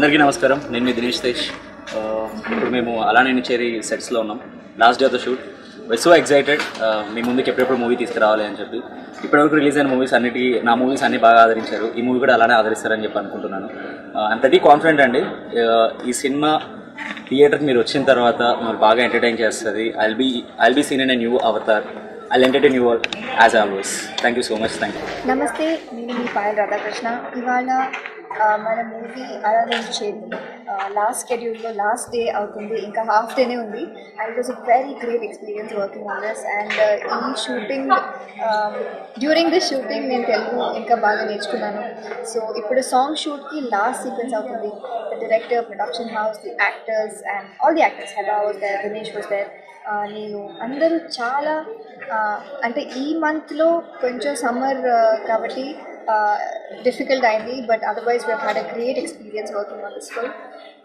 అందరికీ నమస్కారం నేను మీ దినేష్ తేజ్ ఆ, ఇప్పుడు మేము అలానే చేరి సెట్స్లో ఉన్నాం last day of the shoot why so excited మీ ముందుకు ఎప్పుడెప్పుడు మూవీ తీసుకురావాలి అని చెప్పి ఇప్పటివరకు రిలీజ్ అయిన మూవీస్ అన్నిటి నా మూవీస్ అన్ని బాగా ఆదరించారు ఈ మూవీ కూడా అలానే ఆదరిస్తారని చెప్పి అనుకుంటున్నాను ఐమ్ ప్రతి కాన్ఫిడెంట్ అండి ఆ, ఈ సినిమా థియేటర్కి మీరు వచ్చిన తర్వాత మీరు బాగా ఎంటర్టైన్ చేస్తుంది I'll be I'll be seen in a new avatar I entertain you all as always thank you so much thank you నమస్తే నేను మీ పాయల్ రాధాకృష్ణ ఇవాళ ఆ, మన మూవీ ఆరాధించేది లాస్ట్ షెడ్యూల్లో లాస్ట్ డే అవుతుంది ఇంకా హాఫ్ డేనే ఉంది and it was a very great experience working on this and ఈ షూటింగ్ డ్యూరింగ్ దిస్ షూటింగ్ నేను తెలుగు ఇంకా బాగా నేర్చుకున్నాను సో ఇప్పుడు సాంగ్ షూట్కి లాస్ట్ సీక్వెన్స్ అవుతుంది the director production house the actors and all the actors Heba was there Dinesh was there నేను అందరూ చాలా ఆ, అంటే ఈ మంత్లో కొంచెం సమ్మర్ కాబట్టి డిఫికల్ట్ అయింది but otherwise we had a great experience working on this film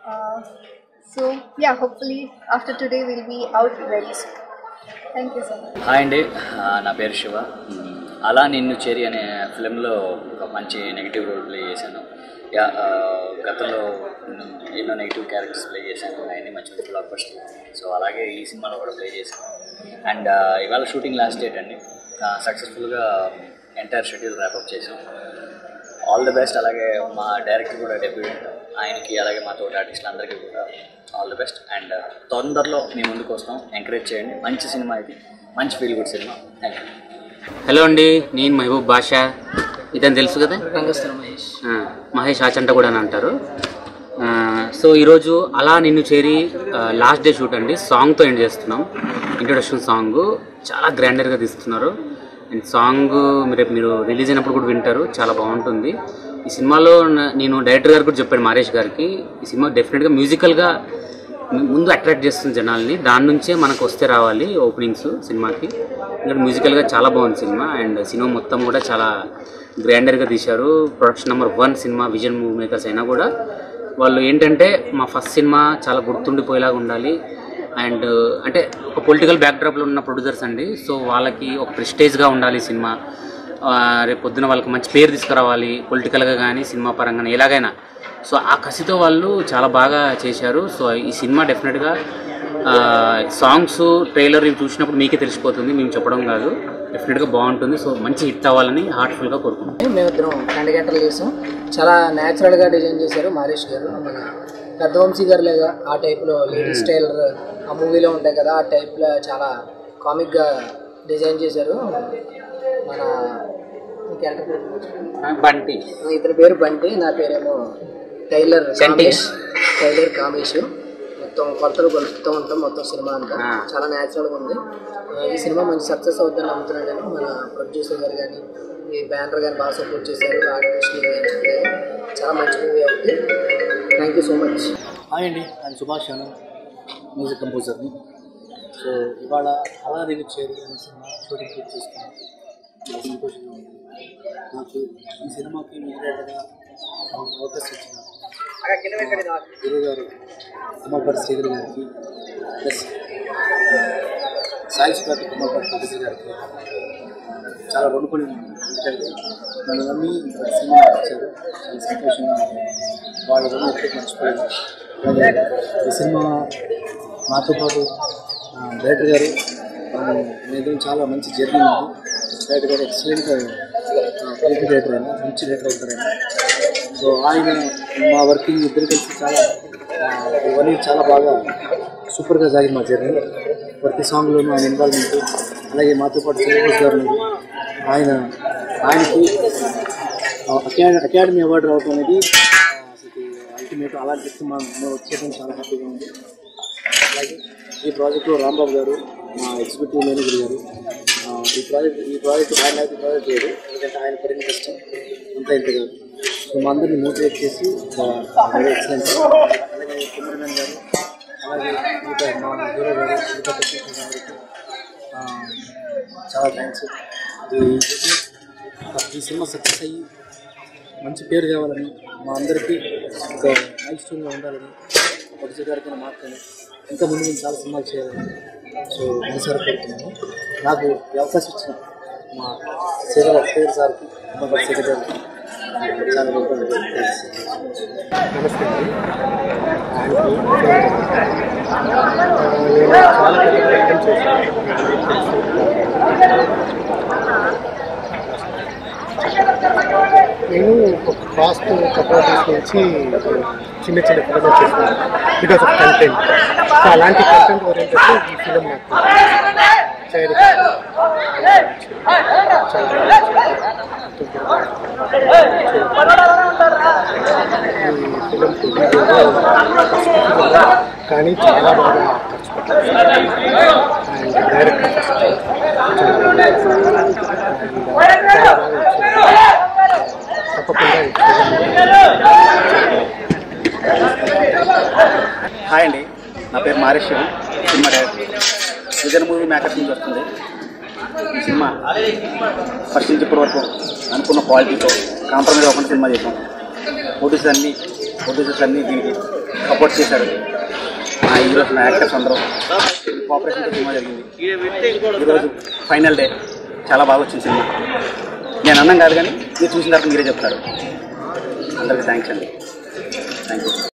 so yeah hopefully after today will be out very soon thank you so much hi అండి ఆ, నా పేరు శివ మ్, అలా నిన్ను చేరి అనే ఫిలింలో ఒక మంచి నెగిటివ్ రోల్ ప్లే చేశాను యా ఆ, గతంలో మ్, ఎన్నో నెగిటివ్ క్యారెక్టర్స్ ప్లే చేశాను అవన్నీ మంచి మంచి బ్లాక్ బస్టర్ సో అలాగే ఈ సినిమాలో కూడా ప్లే చేశాను అండ్ ఆ, ఇవాళ షూటింగ్ లాస్ట్ డేట్ అండి సక్సెస్ఫుల్గా ఎంటైర్ షెడ్యూల్ ర్యాపప్ చేసాం ఆల్ ది బెస్ట్ అలాగే మా డైరెక్టర్ కూడా డెబ్యూటెంట్ ఆయనకి అలాగే మా తోటి ఆర్టిస్టులు అందరికీ కూడా ఆల్ ది బెస్ట్ అండ్ తొందరలో మీ ముందుకు వస్తాం ఎంకరేజ్ చేయండి మంచి సినిమా ఇది మంచి feel good cinema thank you hello అండి నేను మహబూబ్ బాషా ఇతను తెలుసు కదా ఆ, మహేష్ ఆచంట కూడా అని అంటారు ఆ, సో ఈరోజు అలా నిన్ను చేరి ఆ, లాస్ట్ డే షూట్ అండి సాంగ్తో ఎండ్ చేస్తున్నాం ఇంట్రొడక్షన్ సాంగ్ చాలా గ్రాండర్గా తీస్తున్నారు అండ్ సాంగ్ మీరు మీరు రిలీజ్ అయినప్పుడు కూడా వింటారు చాలా బాగుంటుంది ఈ సినిమాలో నా- నేను డైరెక్టర్ గారికి కూడా చెప్పాను మారేష్ గారికి ఈ సినిమా డెఫినెట్గా మ్యూజికల్గా ముందు అట్రాక్ట్ చేస్తుంది జనాల్ని దాని నుంచే మనకు వస్తే రావాలి ఓపెనింగ్స్ సినిమాకి ఇంకా మ్యూజికల్గా చాలా బాగుంది సినిమా అండ్ సినిమా మొత్తం కూడా చాలా గ్రాండర్గా తీశారు production number one cinema Vision Movie Makers అయినా కూడా వాళ్ళు ఏంటంటే మా ఫస్ట్ సినిమా చాలా గుర్తుండిపోయేలాగా ఉండాలి అండ్ అంటే ఒక పొలిటికల్ బ్యాక్డ్రాప్లో ఉన్న ప్రొడ్యూసర్స్ అండి సో వాళ్ళకి ఒక ప్రెస్టేజ్గా ఉండాలి సినిమా ఆ, రేపు పొద్దున వాళ్ళకి మంచి పేరు తీసుకురావాలి పొలిటికల్గా కానీ సినిమా పరంగా కానీ ఎలాగైనా సో ఆ కసితో వాళ్ళు చాలా బాగా చేశారు సో ఈ సినిమా డెఫినెట్గా సాంగ్స్ ట్రైలర్ ఇవి చూసినప్పుడు మీకే తెలిసిపోతుంది మేము చెప్పడం కాదు డెఫినెట్గా బాగుంటుంది సో మంచి హిట్ అవ్వాలని హార్ట్ఫుల్గా కోరుకుంటున్నాం మేమిద్దరం రెండు గంటలు చేసాం చాలా న్యాచురల్గా డిజైన్ చేశారు మారేష్ గారు మన పెద్ద వంశీ గారు లేదా ఆ టైప్లో లేడీ స్టైల్ ఆ మూవీలో ఉంటాయి కదా ఆ టైప్లో చాలా కామిక్గా డిజైన్ చేశారు మన ఈ క్యారెక్టర్ పేరు గుర్తుపెట్టుకోండి. బంటి ఇతని పేరు బంటి నా పేరేమో టైలర్ సెంటిష్. కామేష్ టైలర్ కామేష్ మొత్తం కొలతలు కొలుస్తూ ఉంటాం మొత్తం సినిమా అంతా ఆ. చాలా న్యాచురల్గా ఉంది ఆ, ఈ సినిమా మంచి సక్సెస్ అవుతుందని నమ్ముతున్నాను నేను మన ప్రొడ్యూసర్ గారు కానీ ఈ బ్యానర్ కానీ బాగా సపోర్ట్ చేశారు ఆర్టిస్టులు కానీ చాలా మంచి మూవీ అవుతుంది thank you so much hi అండి నేను సుభాష్ అను మ్యూజిక్ కంపోజర్ని సో ఇవాళ అలా నేను చేరి అనే సినిమా షూటింగ్ పూర్తి చేసుకున్నాను చాలా సంతోషంగా ఉంది నాకు ఈ సినిమాకి ఇమీడియట్గా అవకాశం ఇచ్చిన గురువు గారు కుమార్పల్లి శ్రీధర్ గారికి ప్లస్ సాయి సుధాకర్ కుమార్పల్లి ప్రొడ్యూసర్ గారికి చాలా రుణపడి ఉన్నాను. ఎందుకంటే నన్ను నమ్మి ఈ సినిమా వచ్చారు చాలా సంతోషంగా ఉంది వాళ్ళ రుణం ఎప్పుడు మర్చిపోయాను అలాగే ఈ సినిమా నాతో పాటు ఆ, డైరెక్టర్ గారు మీద చాలా మంచి జర్నీ ఉంది డైరెక్టర్ గారు ఎక్సలెంట్ క్రియేటివ్ డైరెక్టర్ అయినా మంచి డైరెక్టర్ అవుతారు ఆయన సో ఆయన మా వర్కింగ్ ఇద్దరు కలిసి చాలా ఆ, ఇవన్నీ చాలా బాగా సూపర్గా సాగింది మా జర్నీ ప్రతి సాంగ్లోనూ ఆయన ఇన్వాల్వ్మెంట్ అలాగే మాతో పాటు శ్రీనివాస్ గారు ఉన్నారు. ఆయన ఆయనకి అకాడమీ అకాడమీ అవార్డు రావడం అనేది అసలు అల్టిమేట్ అలాంటి వ్యక్తి మా మేము వచ్చేయడం చాలా హ్యాపీగా ఉంది అలాగే ఈ ప్రాజెక్ట్లో రాంబాబు గారు మా ఎగ్జిక్యూటివ్ మేనేజర్ గారు ఆ, ఈ ప్రాజెక్ట్ ఈ ప్రాజెక్ట్ ఆయన అయితే ప్రాజెక్ట్ లేదు ఎందుకంటే ఆయన పడిన కష్టం అంతా ఇంత కాదు సో మా అందరిని మోటివేట్ చేసి వెరీ ఎక్సలెంట్ అలాగే కెమెరామెన్ గారు అలాగే మిగతా మా హీరో గారు మిగతా టెక్నీషియన్ గారికి ఆ, చాలా థ్యాంక్స్ ఈ ఈ సినిమా సక్సెస్ అయ్యి మంచి పేరు కావాలని మా అందరికీ ఒక మైల్ స్టోన్గా ఉండాలని ప్రొడ్యూసర్ గారికి మాట్లాడి ఇంకా ముందు నేను చాలా సినిమాలు చేయాలని సో మనసారి కోరుతున్నాను నాకు ఈ అవకాశం ఇచ్చిన మా శ్రీధర్ శ్రీధర్ సార్కి మా శేఖర్ గారికి చాలా రోజులు నమస్తే అండి యాంటీ నేను చాలా పెద్ద ప్రయత్నం చేశాను నేను ఒక పాస్ట్ కపుల్ డేస్ నుంచి చిన్న చిన్న ఫిలిం చేస్తున్నాను బికాస్ ఆఫ్ కంటెంట్ సో అలాంటి కంటెంట్ ఓరియంటెడ్ ఈ ఫిలిం నాకు చేయడం ఈ ఫిలిం కానీ చాలా బాగా ఖర్చు పెట్టారు అండ్ డైరెక్టర్ తప్పకుండా ఈ హాయ్ అండి నా పేరు Mareswaram cinema director Vision Movie Makers నుంచి వస్తుంది ఈ సినిమా ఫస్ట్ నుంచి ఇప్పటి వరకు అనుకున్న క్వాలిటీతో కాంప్రమైజ్ అవ్వకుండా సినిమా చేసాం ప్రొడ్యూసర్ అన్ని ప్రొడ్యూసర్స్ అన్ని దీనికి సపోర్ట్ చేశారు మా హీరోస్ నా యాక్టర్స్ అందరూ కోఆపరేషన్తో సినిమా జరిగింది ఈరోజు ఫైనల్ డే చాలా బాగా వచ్చింది సినిమా నేను అన్నం కాదు కానీ మీరు చూసిన తర్వాత మీరే చెప్తారు అందరికీ థ్యాంక్స్ అండి థ్యాంక్ యూ